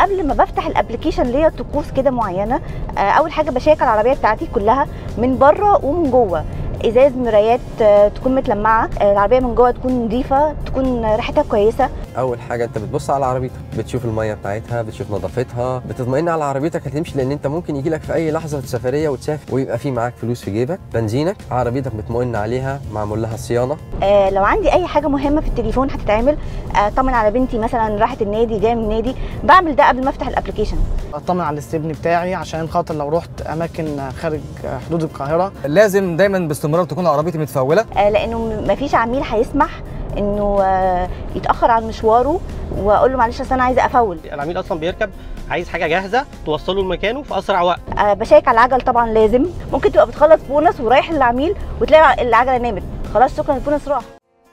قبل ما بفتح الابلكيشن ليا طقوس كده معينه آه، اول حاجه بشيك على العربيه بتاعتي كلها من بره ومن جوه ازاز مرايات آه، تكون متلمعه آه، العربيه من جوه تكون نظيفه تكون ريحتها كويسه اول حاجه انت بتبص على عربيتك بتشوف الميه بتاعتها بتشوف نظافتها بتطمئن على عربيتك هتمشي لان انت ممكن يجي لك في اي لحظه سفريه وتسافر ويبقى في معاك فلوس في جيبك بنزينك عربيتك مطمئن عليها معمول لها صيانه آه، لو عندي اي حاجه مهمه في التليفون هتتعمل آه، اطمن على بنتي مثلا راحت النادي جايه من النادي بعمل ده قبل ما افتح الابلكيشن اطمن على الاستبن بتاعي عشان خاطر لو رحت اماكن خارج حدود القاهره لازم دايما باستمرار تكون عربيتي متفوله آه، لانه م- مفيش عميل هيسمح انه آه، يتاخر عن مشواره واقول له معلش اصل انا عايزه افول العميل اصلا بيركب عايز حاجه جاهزه توصله لمكانه في اسرع وقت آه، بشيك على العجل طبعا لازم ممكن تبقى بتخلص بونص ورايح للعميل وتلاقي العجله نامت خلاص شكرا البونص راح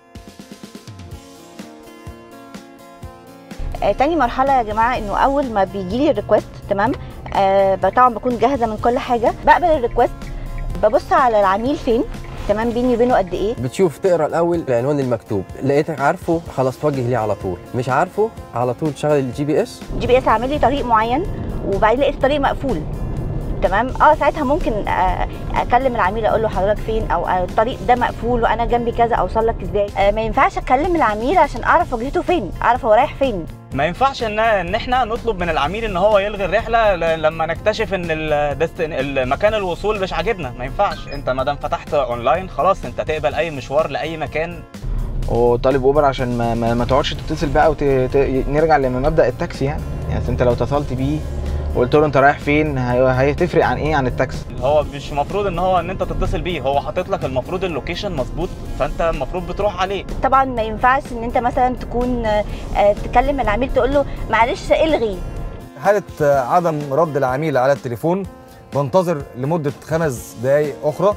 آه، تاني مرحله يا جماعه انه اول ما بيجي لي الريكوست تمام آه ب- طبعا بكون جاهزه من كل حاجه بقبل الريكوست ببص على العميل فين تمام بيني وبينه قد ايه بتشوف تقرا الاول العنوان المكتوب لقيتك عارفه خلاص توجه ليه على طول مش عارفه على طول تشغل الجي بي اس الجي بي اس عامل لي طريق معين وبعدين لقيت الطريق مقفول تمام اه ساعتها ممكن آه، اكلم العميل اقول له حضرتك فين او آه، الطريق ده مقفول وانا جنبي كذا اوصل لك ازاي آه، ما ينفعش اكلم العميل عشان اعرف وجهته فين اعرف هو رايح فين ما ينفعش ان ان احنا نطلب من العميل ان هو يلغي الرحله ل- لما نكتشف ان الدستن المكان الوصول مش عاجبنا ما ينفعش انت ما دام فتحت اونلاين خلاص انت تقبل اي مشوار لاي مكان وطالب اوبر عشان ما, ما, ما تقعدش تتصل بقى ونرجع لمبدا التاكسي يعني يعني انت لو اتصلت بيه وقلت له انت رايح فين هي- هتفرق عن ايه عن التاكسي هو مش مفروض ان هو ان انت تتصل بيه هو حاطط لك المفروض اللوكيشن مظبوط فانت المفروض بتروح عليه طبعا ما ينفعش ان انت مثلا تكون آه، آه، تكلم العميل تقول له معلش الغي حاله آه، عدم رد العميل على التليفون بنتظر لمده خمس دقائق اخرى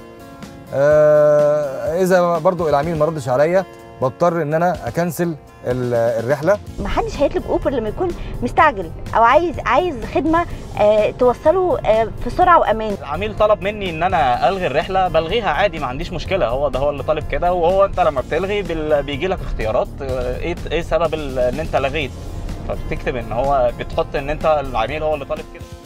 آه، اذا برضو العميل ما ردش عليا بضطر ان انا اكنسل ال- الرحله ما حدش هيطلب اوبر لما يكون مستعجل او عايز عايز خدمه آه، توصله آه، في سرعه وامان العميل طلب مني ان انا الغي الرحله بلغيها عادي ما عنديش مشكله هو ده هو اللي طالب كده وهو انت لما بتلغي بال- بيجي لك اختيارات اه، ايه ايه سبب ال- ان انت لغيت فبتكتب ان هو بتحط ان انت العميل هو اللي طالب كده